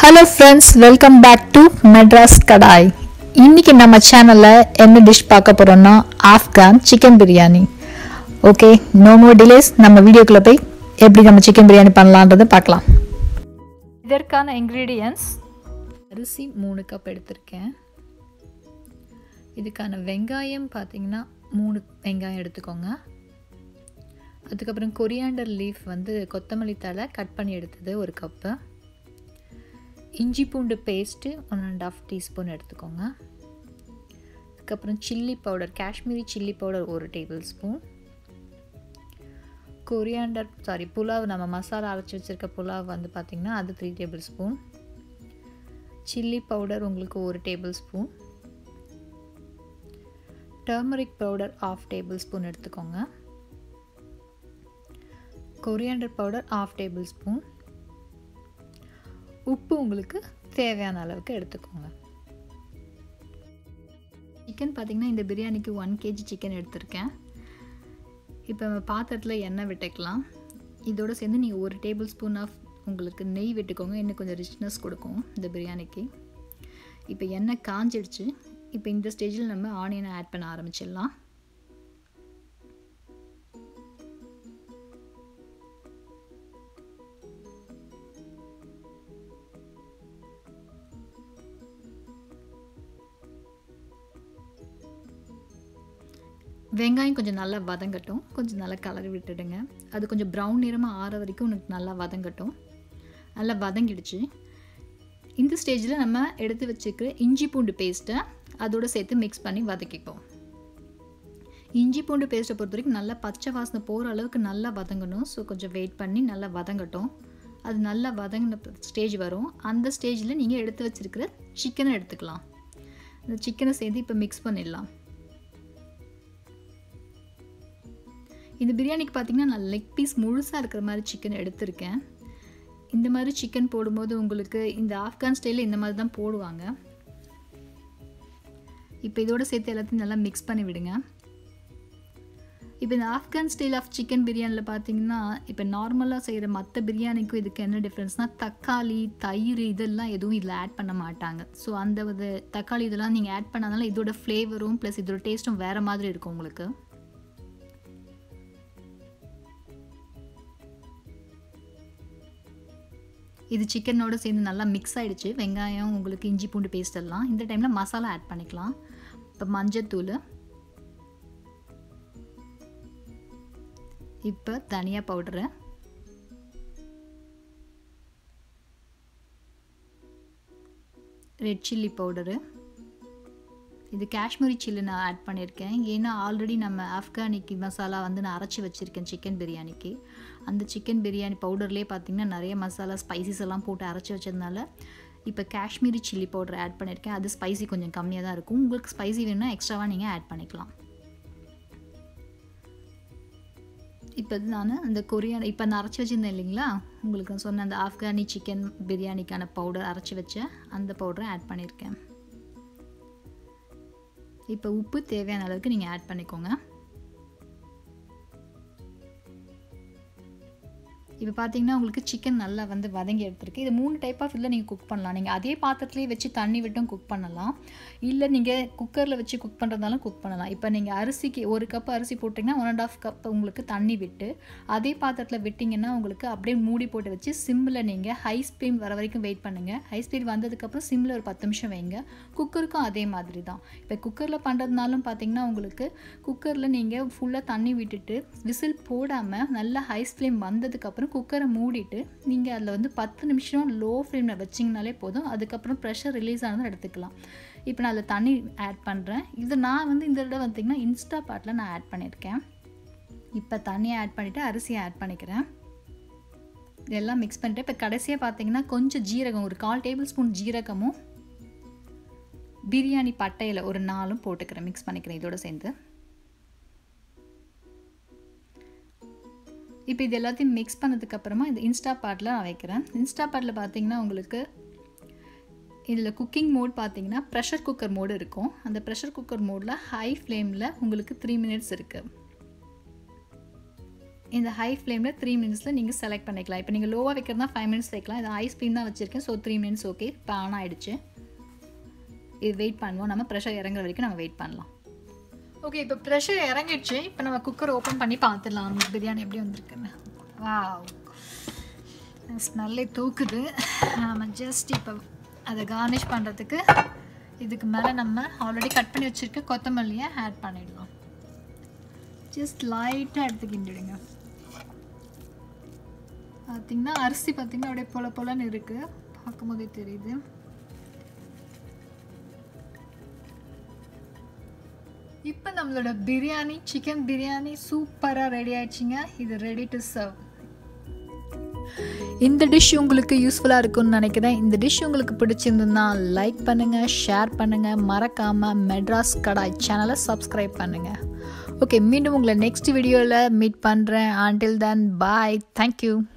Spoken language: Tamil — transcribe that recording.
hello friends welcome back to Madras Kadai இன்னைக்கு நம்ம சேனலில் என்ன டிஷ் பார்க்க போகிறோம்னா Afghan chicken biryani okay no more delays நம்ம வீடியோக்குள்ளே போய் எப்படி நம்ம சிக்கன் பிரியாணி பண்ணலான்றதை பார்க்கலாம் இதற்கான இன்க்ரீடியன்ஸ் அரிசி மூணு கப் எடுத்திருக்கேன் இதுக்கான வெங்காயம் பார்த்தீங்கன்னா மூணு வெங்காயம் எடுத்துக்கோங்க அதுக்கப்புறம் கொரியாண்டர் லீஃப் வந்து கொத்தமல்லி தழை கட் பண்ணி எடுத்தது ஒரு கப்பு இஞ்சி பூண்டு paste one and half teaspoon எடுத்துக்கோங்க அதுக்கப்புறம் chilli powder Kashmiri chilli powder ஒரு table spoon coriander sorry pulao நம்ம மசாலா அரைச்சி வச்சுருக்க புலாவ் வந்து பார்த்திங்கன்னா அது three table spoon chilli powder உங்களுக்கு ஒரு table spoon turmeric powder half table spoon எடுத்துக்கோங்க coriander powder half table spoon உப்பு உங்களுக்கு தேவையான அளவுக்கு எடுத்துக்கோங்க சிக்கன் பார்த்திங்கன்னா இந்த பிரியாணிக்கு ஒன் கேஜி சிக்கன் எடுத்திருக்கேன் இப்போ பாத்திரத்தில் எண்ணெய் விட்டுக்கலாம் இதோடு சேர்ந்து நீங்கள் ஒரு டேபிள் ஸ்பூன் ஆஃப் உங்களுக்கு நெய் விட்டுக்கோங்க இன்னும் கொஞ்சம் ரிச்னஸ் கொடுக்கும் இந்த பிரியாணிக்கு இப்போ எண்ணெய் காஞ்சிடுச்சு இப்போ இந்த ஸ்டேஜில் நம்ம ஆனியனை ஆட் பண்ண ஆரம்பிச்சிடலாம் வெங்காயம் கொஞ்சம் நல்லா வதங்கட்டும் கொஞ்சம் நல்லா கலரி விட்டுடுங்க அது கொஞ்சம் ப்ரௌன் நிறமாக ஆற வரைக்கும் உனக்கு நல்லா வதங்கட்டும் நல்லா வதங்கிடுச்சு இந்த ஸ்டேஜில் நம்ம எடுத்து வச்சுக்கிற இஞ்சி பூண்டு பேஸ்ட்டை அதோடு சேர்த்து மிக்ஸ் பண்ணி வதக்கிப்போம் இஞ்சி பூண்டு பேஸ்ட்டை பொறுத்த வரைக்கும் நல்லா பச்சை வாசனை போகிற அளவுக்கு நல்லா வதங்கணும் ஸோ கொஞ்சம் வெயிட் பண்ணி நல்லா வதங்கட்டும் அது நல்லா வதங்கின ஸ்டேஜ் வரும் அந்த ஸ்டேஜில் நீங்கள் எடுத்து வச்சுருக்கிற சிக்கனை எடுத்துக்கலாம் அந்த சிக்கனை சேர்த்து இப்போ மிக்ஸ் பண்ணிடலாம் இந்த பிரியாணிக்கு பார்த்திங்கன்னா நான் லெக் பீஸ் முழுசாக இருக்கிற மாதிரி சிக்கன் எடுத்திருக்கேன் இந்த மாதிரி சிக்கன் போடும்போது உங்களுக்கு இந்த ஆப்கான் ஸ்டைலில் இந்த மாதிரி தான் போடுவாங்க இப்போ இதோடு சேர்த்து எல்லாத்தையும் நல்லா மிக்ஸ் பண்ணி விடுங்க இப்போ இந்த ஆப்கான் ஸ்டைல் ஆஃப் சிக்கன் பிரியாணியில் பார்த்தீங்கன்னா இப்போ நார்மலாக செய்கிற மற்ற பிரியாணிக்கும் இதுக்கு என்ன டிஃப்ரென்ஸ்னால் தக்காளி தயிர் இதெல்லாம் எதுவும் இதில் ஆட் பண்ண மாட்டாங்க ஸோ அந்த இது தக்காளி இதெல்லாம் நீங்கள் ஆட் பண்ணாதனால இதோட ஃப்ளேவரும் ப்ளஸ் இதோட டேஸ்ட்டும் வேறு மாதிரி இருக்கும் உங்களுக்கு இது சிக்கனோட சேர்ந்து நல்லா மிக்ஸ் ஆகிடுச்சு வெங்காயம் உங்களுக்கு இஞ்சி பூண்டு பேஸ்ட் எல்லாம் இந்த டைமில் மசாலா ஆட் பண்ணிக்கலாம் இப்போ மஞ்சத்தூள் இப்போ தனியா பவுடரு ரெட் சில்லி பவுடரு இது காஷ்மீரி சில்லி நான் ஆட் பண்ணியிருக்கேன் ஏன்னா ஆல்ரெடி நம்ம ஆப்கானிக்கு மசாலா வந்து நான் அரைச்சி வச்சுருக்கேன் சிக்கன் பிரியாணிக்கு அந்த சிக்கன் பிரியாணி பவுடர்லேயே பார்த்திங்கன்னா நிறைய மசாலா ஸ்பைசஸ் எல்லாம் போட்டு அரைச்சி வச்சதுனால இப்போ காஷ்மீரி சில்லி பவுடர் ஆட் பண்ணியிருக்கேன் அது ஸ்பைசி கொஞ்சம் கம்மியாக தான் இருக்கும் உங்களுக்கு ஸ்பைசி வேணும்னா எக்ஸ்ட்ராவாக நீங்கள் ஆட் பண்ணிக்கலாம் இப்போ நான் அந்த கொரியான் இப்போ நான் அரைச்சி வச்சுருந்தேன் இல்லைங்களா உங்களுக்கு சொன்ன அந்த ஆப்கானி சிக்கன் பிரியாணிக்கான பவுடர் அரைச்சி வச்ச அந்த பவுடரை ஆட் பண்ணியிருக்கேன் இப்போ உப்பு தேவையான அளவுக்கு நீங்கள் ஆட் பண்ணிக்கோங்க இப்போ பார்த்தீங்கன்னா உங்களுக்கு சிக்கன் நல்லா வந்து வதங்கி எடுத்துருக்கு இது மூணு டைப் ஆஃப் இதில் நீங்கள் குக் பண்ணலாம் நீங்கள் அதே பாத்திரத்துலேயே வச்சு தண்ணி விட்டும் குக் பண்ணலாம் இல்லை நீங்கள் குக்கரில் வச்சு குக் பண்ணுறதாலும் குக் பண்ணலாம் இப்போ நீங்கள் அரிசிக்கு ஒரு கப் அரிசி போட்டிங்கன்னா ஒன் அண்ட் ஆஃப் கப் உங்களுக்கு தண்ணி விட்டு அதே பாத்திரத்தில் விட்டிங்கன்னா உங்களுக்கு அப்படியே மூடி போட்டு வச்சு சிம்மில் நீங்கள் ஹை ஸ்பீட் வர வரைக்கும் வெயிட் பண்ணுங்கள் ஹை ஸ்பீட் வந்ததுக்கப்புறம் சிம்மில் ஒரு பத்து நிமிஷம் வைங்க குக்கருக்கும் அதே மாதிரி தான் இப்போ குக்கரில் பண்ணுறதுனாலும் பார்த்தீங்கன்னா உங்களுக்கு குக்கரில் நீங்கள் ஃபுல்லாக தண்ணி விட்டுட்டு விசில் போடாமல் நல்லா ஹை ஃப்ளேம் வந்ததுக்கப்புறம் குக்கரை மூடிட்டு நீங்கள் அதில் வந்து பத்து நிமிஷம் லோ ஃப்ளேமில் வச்சிங்கனாலே போதும் அதுக்கப்புறம் ப்ரெஷர் ரிலீஸ் ஆனதை எடுத்துக்கலாம் இப்போ நான் அதில் தண்ணி ஆட் பண்ணுறேன் இது நான் வந்து இந்த தடவை பார்த்திங்கன்னா இன்ஸ்டா பாட்டில் நான் ஆட் பண்ணியிருக்கேன் இப்போ தண்ணியை ஆட் பண்ணிவிட்டு அரிசியை ஆட் பண்ணிக்கிறேன் இதெல்லாம் மிக்ஸ் பண்ணிட்டு இப்போ கடைசியாக பார்த்தீங்கன்னா கொஞ்சம் ஜீரகம் ஒரு கால் டேபிள் ஸ்பூன் ஜீரகமும் பிரியாணி பட்டையில் ஒரு நாலும் போட்டுக்கிறேன் மிக்ஸ் பண்ணிக்கிறேன் இதோட சேர்ந்து இப்போ இது எல்லாத்தையும் மிக்ஸ் பண்ணதுக்கப்புறமா இது இன்ஸ்டா பாட்டில் நான் வைக்கிறேன் இன்ஸ்டா பாட்டில் பார்த்தீங்கன்னா உங்களுக்கு இதில் குக்கிங் மோட் பார்த்தீங்கன்னா ப்ரெஷர் குக்கர் மோடு இருக்கும் அந்த ப்ரெஷர் குக்கர் மோடில் ஹை ஃப்ளேமில் உங்களுக்கு த்ரீ மினிட்ஸ் இருக்குது இந்த ஹை ஃப்ளேமில் த்ரீ மினிட்ஸில் நீங்கள் செலக்ட் பண்ணிக்கலாம் இப்போ நீங்கள் லோவாக வைக்கிறதா ஃபைவ் மினிட்ஸ் வைக்கலாம் இது ஹை ஸ்பீட் தான் வச்சுருக்கேன் ஸோ த்ரீ மினிட்ஸ் ஓகே இப்போ ஆன் ஆகிடுச்சு இது வெயிட் பண்ணுவோம் நம்ம ப்ரெஷர் இறங்குற வரைக்கும் நம்ம வெயிட் பண்ணலாம் ஓகே இப்போ ப்ரெஷர் இறங்கிடுச்சு இப்போ நம்ம குக்கர் ஓப்பன் பண்ணி பார்த்துடலாம் நம்ம பிரியாணி எப்படி வந்திருக்குன்னு வா ஸ்மெல்லே தூக்குது நம்ம ஜஸ்ட் இப்போ அதை கார்னிஷ் பண்ணுறதுக்கு இதுக்கு மேலே நம்ம ஆல்ரெடி கட் பண்ணி வச்சுருக்க கொத்தமல்லியை ஆட் பண்ணிடலாம் ஜஸ்ட் லைட்டாக எடுத்து கிண்டிடுங்க பார்த்திங்கன்னா அரிசி பார்த்திங்கன்னா அப்படியே பொல பொலன்னு இருக்குது பார்க்கும் போதே தெரியுது இப்போ நம்மளோட பிரியாணி சிக்கன் பிரியாணி சூப்பராக ரெடி ஆயிடுச்சுங்க இது ரெடி டு சர்வ் இந்த டிஷ் உங்களுக்கு யூஸ்ஃபுல்லாக இருக்கும்னு நினைக்கிறேன் இந்த டிஷ் உங்களுக்கு பிடிச்சிருந்ததுன்னா லைக் பண்ணுங்கள் ஷேர் பண்ணுங்கள் மறக்காமல் மெட்ராஸ் கடாய் சேனலை சப்ஸ்கிரைப் பண்ணுங்கள் ஓகே மீண்டும் உங்களை நெக்ஸ்ட் வீடியோவில் மீட் பண்ணுறேன் ஆண்டில் தென் பாய் தேங்க்யூ